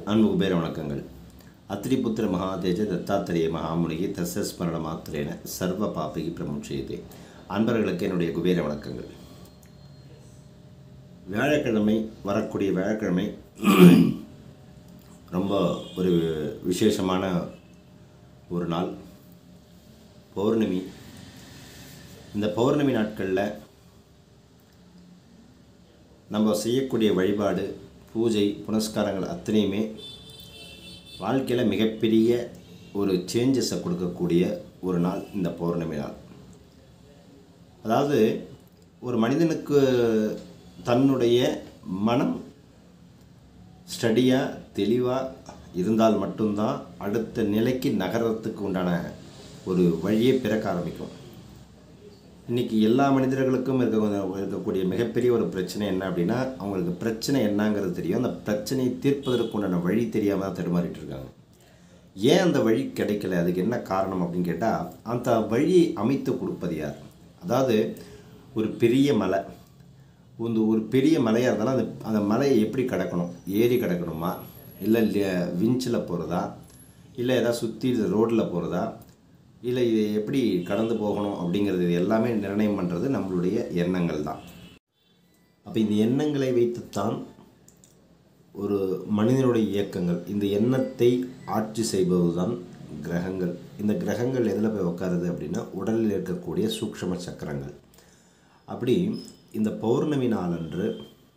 அன்பு குபேர வணக்கங்கள் அத்திரிபுத்திர மகாதேஜ தத்தாத்திரேய மகாமுனிகி தஸ்ய ஸ்மரண மாத்திரேன சர்வ பாபிகி பிரமுட்சியதே அன்பர்களுக்கு என்னுடைய குபேர வணக்கங்கள் வியாழக்கிழமை வரக்கூடிய வியாழக்கிழமை ரொம்ப ஒரு விசேஷமான ஒரு நாள் பௌர்ணமி இந்த பௌர்ணமி நாட்களில் நம்ம செய்யக்கூடிய வழிபாடு பூஜை புனஸ்காரங்கள் அத்தனையுமே வாழ்க்கையில் மிகப்பெரிய ஒரு சேஞ்சஸை கொடுக்கக்கூடிய ஒரு நாள் இந்த பௌர்ணமி நாள் அதாவது ஒரு மனிதனுக்கு தன்னுடைய மனம் ஸ்டடியாக தெளிவாக இருந்தால் மட்டும்தான் அடுத்த நிலைக்கு நகரத்துக்கு உண்டான ஒரு வழியை பிறக்க ஆரம்பிக்கும் இன்றைக்கி எல்லா மனிதர்களுக்கும் இருக்க இருக்கக்கூடிய மிகப்பெரிய ஒரு பிரச்சனை என்ன அப்படின்னா அவங்களுக்கு பிரச்சனை என்னங்கிறது தெரியும் அந்த பிரச்சனையை தீர்ப்பதற்கு உண்டான வழி தெரியாமல் தான் தடுமாறிட்டு இருக்காங்க ஏன் அந்த வழி கிடைக்கல அதுக்கு என்ன காரணம் அப்படின்னு கேட்டால் அந்த வழியை அமைத்து கொடுப்பது யார் அதாவது ஒரு பெரிய மலை இந்த ஒரு பெரிய மலையாக இருந்தாலும் அந்த அந்த மலையை எப்படி கடக்கணும் ஏறி கடக்கணுமா இல்லை விஞ்சில் போகிறதா இல்லை ஏதாவது சுற்றி ரோட்டில் போகிறதா இல்லை இது எப்படி கடந்து போகணும் அப்படிங்கிறது இது எல்லாமே நிர்ணயம் பண்ணுறது நம்மளுடைய எண்ணங்கள் தான் அப்போ இந்த எண்ணங்களை வைத்துத்தான் ஒரு மனிதனுடைய இயக்கங்கள் இந்த எண்ணத்தை ஆட்சி செய்பது தான் கிரகங்கள் இந்த கிரகங்கள் எதில் போய் உட்காருது அப்படின்னா உடலில் இருக்கக்கூடிய சூக்ஷ்ம சக்கரங்கள் அப்படி இந்த பௌர்ணமி நாளன்று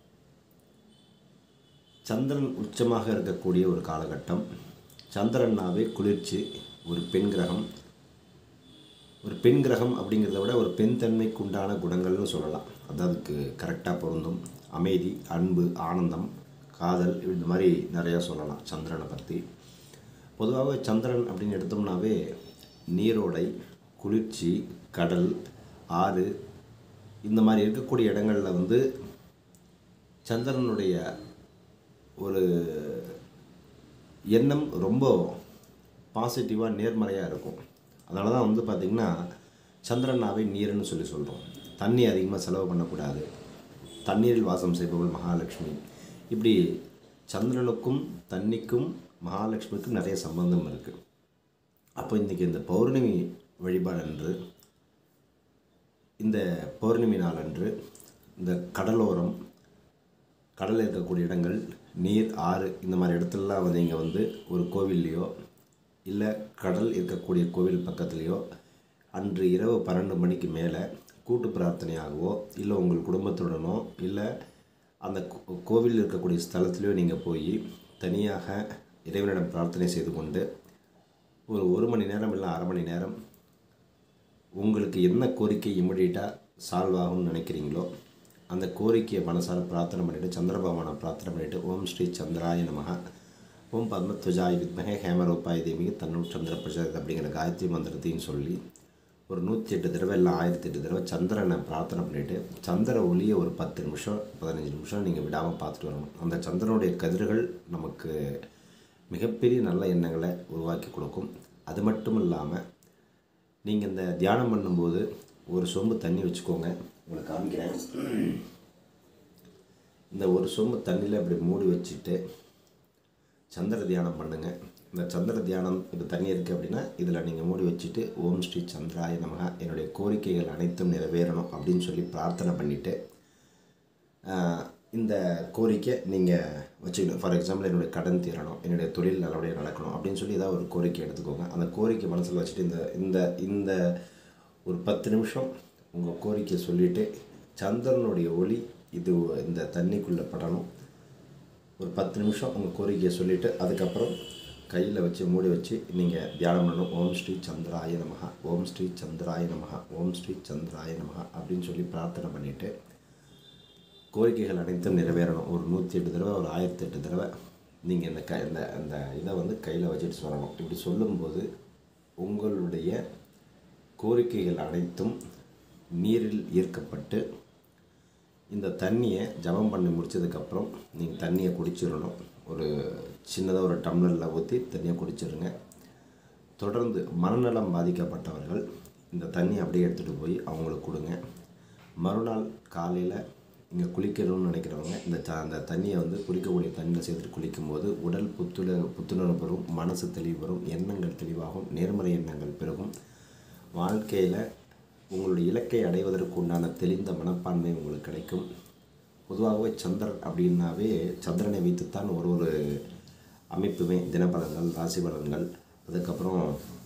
சந்திரன் உச்சமாக இருக்கக்கூடிய ஒரு காலகட்டம் சந்திரனாவே குளிர்ச்சி ஒரு பெண் கிரகம் ஒரு பெண் கிரகம் அப்படிங்கிறத விட ஒரு பெண் தன்மைக்கு உண்டான குணங்கள்னு சொல்லலாம் அது அதுக்கு கரெக்டாக பொருந்தும் அமைதி அன்பு ஆனந்தம் காதல் இந்த மாதிரி நிறையா சொல்லலாம் சந்திரனை பற்றி பொதுவாகவே சந்திரன் அப்படின்னு எடுத்தோம்னாவே நீரோடை குளிர்ச்சி கடல் ஆறு இந்த மாதிரி இருக்கக்கூடிய இடங்களில் வந்து சந்திரனுடைய ஒரு எண்ணம் ரொம்ப பாசிட்டிவாக நேர்மறையாக இருக்கும் அதனால தான் வந்து பார்த்திங்கன்னா சந்திரனாவே நீர்னு சொல்லி சொல்கிறோம் தண்ணி அதிகமாக செலவு பண்ணக்கூடாது தண்ணீரில் வாசம் செய்பவள் மகாலட்சுமி இப்படி சந்திரனுக்கும் தண்ணிக்கும் மகாலட்சுமிக்கும் நிறைய சம்பந்தம் இருக்குது அப்போ இன்றைக்கி இந்த பௌர்ணமி வழிபாடு அன்று இந்த பௌர்ணமி நாள் அன்று இந்த கடலோரம் கடலில் இருக்கக்கூடிய இடங்கள் நீர் ஆறு இந்த மாதிரி இடத்துலலாம் வந்து இங்கே வந்து ஒரு கோவில்லையோ இல்லை கடல் இருக்கக்கூடிய கோவில் பக்கத்துலேயோ அன்று இரவு பன்னெண்டு மணிக்கு மேலே கூட்டு பிரார்த்தனையாகவோ இல்லை உங்கள் குடும்பத்துடனோ இல்லை அந்த கோவில் இருக்கக்கூடிய ஸ்தலத்துலேயோ நீங்கள் போய் தனியாக இறைவனிடம் பிரார்த்தனை செய்து கொண்டு ஒரு ஒரு மணி நேரம் இல்லை அரை மணி நேரம் உங்களுக்கு என்ன கோரிக்கை இமிடியட்டாக சால்வ் ஆகும்னு நினைக்கிறீங்களோ அந்த கோரிக்கையை மனசார பிரார்த்தனை பண்ணிவிட்டு சந்திரபகவானை பிரார்த்தனை பண்ணிவிட்டு ஓம் ஸ்ரீ சந்திராய நமக ஓம் பத்மத்வஜாய் வித்மகே ஹேமரூபாய் தேமிக தன்னூர் சந்திர பிரசாத் அப்படிங்கிற காயத்ரி மந்திரத்தையும் சொல்லி ஒரு நூற்றி எட்டு தடவை இல்லை ஆயிரத்தி எட்டு தடவை சந்திரனை பிரார்த்தனை பண்ணிவிட்டு சந்திர ஒளியை ஒரு பத்து நிமிஷம் பதினஞ்சு நிமிஷம் நீங்கள் விடாமல் பார்த்துட்டு வரணும் அந்த சந்திரனுடைய கதிர்கள் நமக்கு மிகப்பெரிய நல்ல எண்ணங்களை உருவாக்கி கொடுக்கும் அது மட்டும் இல்லாமல் நீங்கள் இந்த தியானம் பண்ணும்போது ஒரு சொம்பு தண்ணி வச்சுக்கோங்க உங்களுக்கு காமிக்கிறேன் இந்த ஒரு சொம்பு தண்ணியில் அப்படி மூடி வச்சுட்டு சந்திர தியானம் பண்ணுங்கள் இந்த சந்திர தியானம் இப்போ தண்ணி இருக்குது அப்படின்னா இதில் நீங்கள் மூடி வச்சுட்டு ஓம் ஸ்ரீ சந்திராய நமக என்னுடைய கோரிக்கைகள் அனைத்தும் நிறைவேறணும் அப்படின்னு சொல்லி பிரார்த்தனை பண்ணிவிட்டு இந்த கோரிக்கை நீங்கள் வச்சுக்கணும் ஃபார் எக்ஸாம்பிள் என்னுடைய கடன் தீரணும் என்னுடைய தொழில் நல்லபடியாக நடக்கணும் அப்படின்னு சொல்லி ஏதாவது ஒரு கோரிக்கை எடுத்துக்கோங்க அந்த கோரிக்கை மனசில் வச்சுட்டு இந்த இந்த இந்த ஒரு பத்து நிமிஷம் உங்கள் கோரிக்கையை சொல்லிவிட்டு சந்திரனுடைய ஒளி இது இந்த தண்ணிக்குள்ளே படணும் ஒரு பத்து நிமிஷம் உங்கள் கோரிக்கையை சொல்லிவிட்டு அதுக்கப்புறம் கையில் வச்சு மூடி வச்சு நீங்கள் தியானம் பண்ணணும் ஓம் ஸ்ரீ சந்திராய நமகா ஓம் ஸ்ரீ சந்திராய நமகா ஓம் ஸ்ரீ சந்திராய நமகா அப்படின்னு சொல்லி பிரார்த்தனை பண்ணிவிட்டு கோரிக்கைகள் அனைத்தும் நிறைவேறணும் ஒரு நூற்றி எட்டு தடவை ஒரு ஆயிரத்தி எட்டு தடவை நீங்கள் இந்த க இந்த அந்த இதை வந்து கையில் வச்சுட்டு சொல்லணும் இப்படி சொல்லும்போது உங்களுடைய கோரிக்கைகள் அனைத்தும் நீரில் ஈர்க்கப்பட்டு இந்த தண்ணியை ஜபம் பண்ணி முடித்ததுக்கப்புறம் நீங்கள் தண்ணியை குடிச்சிடணும் ஒரு சின்னதாக ஒரு டம்ளரில் ஊற்றி தண்ணியை குடிச்சிடுங்க தொடர்ந்து மனநலம் பாதிக்கப்பட்டவர்கள் இந்த தண்ணி அப்படியே எடுத்துகிட்டு போய் அவங்களுக்கு கொடுங்க மறுநாள் காலையில் இங்கே குளிக்கணும்னு நினைக்கிறவங்க இந்த ச அந்த தண்ணியை வந்து குளிக்கக்கூடிய தண்ணியில் சேர்த்துட்டு குளிக்கும்போது உடல் புத்துண புத்துணர்வு பெறும் மனசு தெளிவு வரும் எண்ணங்கள் தெளிவாகும் நேர்மறை எண்ணங்கள் பெருகும் வாழ்க்கையில் உங்களுடைய இலக்கை அடைவதற்கு உண்டான தெளிந்த மனப்பான்மை உங்களுக்கு கிடைக்கும் பொதுவாகவே சந்திரன் அப்படின்னாவே சந்திரனை வைத்துத்தான் ஒரு ஒரு அமைப்புமே தினபலன்கள் ராசி பலன்கள் அதுக்கப்புறம்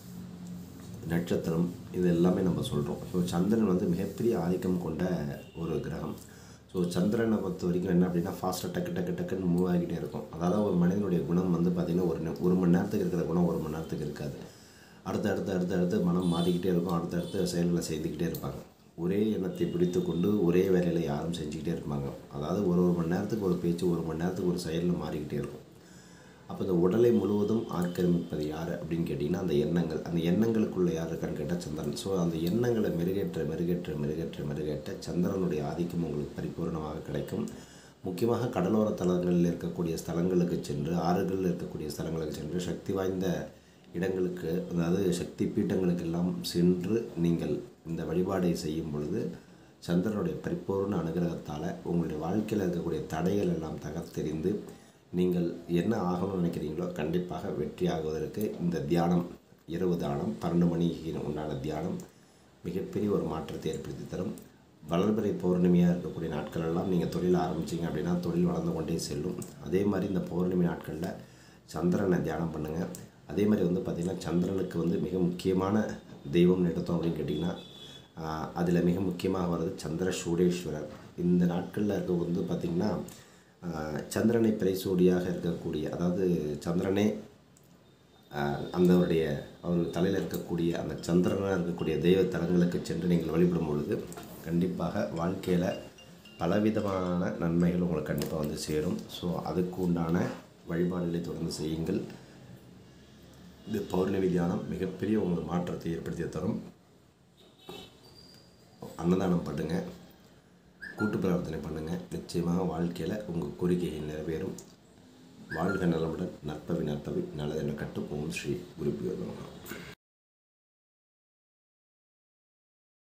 நட்சத்திரம் இது எல்லாமே நம்ம சொல்கிறோம் ஸோ சந்திரன் வந்து மிகப்பெரிய ஆதிக்கம் கொண்ட ஒரு கிரகம் ஸோ சந்திரனை பொறுத்த வரைக்கும் என்ன அப்படின்னா ஃபாஸ்ட்டாக டக்கு டக்கு டக்குன்னு மூவ் ஆகிட்டே இருக்கும் அதாவது ஒரு மனிதனுடைய குணம் வந்து பார்த்திங்கன்னா ஒரு நே- ஒரு மணி நேரத்துக்கு இருக்கிற குணம் ஒரு மணி நேரத்துக்கு இருக்காது அடுத்து அடுத்து அடுத்து அடுத்து மனம் மாறிக்கிட்டே இருக்கும் அடுத்தடுத்து செயல்களை செய்துக்கிட்டே இருப்பாங்க ஒரே எண்ணத்தை பிடித்து கொண்டு ஒரே வேலையில் யாரும் செஞ்சுக்கிட்டே இருப்பாங்க அதாவது ஒரு ஒரு மணி நேரத்துக்கு ஒரு பேச்சு ஒரு மணி நேரத்துக்கு ஒரு செயலில் மாறிக்கிட்டே இருக்கும் அப்போ இந்த உடலை முழுவதும் ஆக்கிரமிப்பது யார் அப்படின்னு கேட்டிங்கன்னா அந்த எண்ணங்கள் அந்த எண்ணங்களுக்குள்ள யார் இருக்கான்னு கேட்டால் சந்திரன் ஸோ அந்த எண்ணங்களை மெருகேற்ற மெருகேற்ற மெருகேற்ற மெருகேற்ற சந்திரனுடைய ஆதிக்கம் உங்களுக்கு பரிபூர்ணமாக கிடைக்கும் முக்கியமாக கடலோர தலங்களில் இருக்கக்கூடிய ஸ்தலங்களுக்கு சென்று ஆறுகளில் இருக்கக்கூடிய ஸ்தலங்களுக்கு சென்று சக்தி வாய்ந்த இடங்களுக்கு அதாவது சக்தி பீட்டங்களுக்கெல்லாம் சென்று நீங்கள் இந்த வழிபாடை செய்யும் பொழுது சந்திரனுடைய பரிபூர்ண அனுகிரகத்தால் உங்களுடைய வாழ்க்கையில் இருக்கக்கூடிய தடைகள் எல்லாம் தகர்த்தெறிந்து நீங்கள் என்ன ஆகணும்னு நினைக்கிறீங்களோ கண்டிப்பாக வெற்றி ஆகுவதற்கு இந்த தியானம் இரவு தியானம் பன்னெண்டு மணிக்கு உண்டான தியானம் மிகப்பெரிய ஒரு மாற்றத்தை ஏற்படுத்தி தரும் வளர்பிறை பௌர்ணமியாக இருக்கக்கூடிய நாட்கள் எல்லாம் நீங்கள் தொழில் ஆரம்பிச்சீங்க அப்படின்னா தொழில் வளர்ந்து கொண்டே செல்லும் அதே மாதிரி இந்த பௌர்ணமி நாட்களில் சந்திரனை தியானம் பண்ணுங்கள் அதே மாதிரி வந்து பார்த்திங்கன்னா சந்திரனுக்கு வந்து மிக முக்கியமான தெய்வம்னு எடுத்தோம் அப்படின்னு கேட்டிங்கன்னா அதில் மிக முக்கியமாக வர்றது சந்திர சூடேஸ்வரர் இந்த நாட்களில் இருக்க வந்து பார்த்திங்கன்னா ஆஹ், சந்திரனை பிறைசூடியாக இருக்கக்கூடிய அதாவது சந்திரனே ஆஹ், அந்தவருடைய அவர் தலையில் இருக்கக்கூடிய அந்த சந்திரனாக இருக்கக்கூடிய தெய்வ தலங்களுக்கு சென்று நீங்கள் வழிபடும் பொழுது கண்டிப்பாக வாழ்க்கையில் பலவிதமான நன்மைகள் உங்களுக்கு கண்டிப்பாக வந்து சேரும் ஸோ அதுக்கு உண்டான வழிபாடுகளை தொடர்ந்து செய்யுங்கள் இந்த பௌர்ணமி தியானம் மிகப்பெரிய உங்களுக்கு மாற்றத்தை ஏற்படுத்தி தரும் அன்னதானம் பண்ணுங்க கூட்டு பிரார்த்தனை பண்ணுங்க நிச்சயமாக வாழ்க்கையில் உங்கள் கோரிக்கைகள் நிறைவேறும் வாழ்க நலமுடன் நற்பவி நற்பவி நல்லதென கட்டும் ஓம் ஸ்ரீ குருபியோ நமः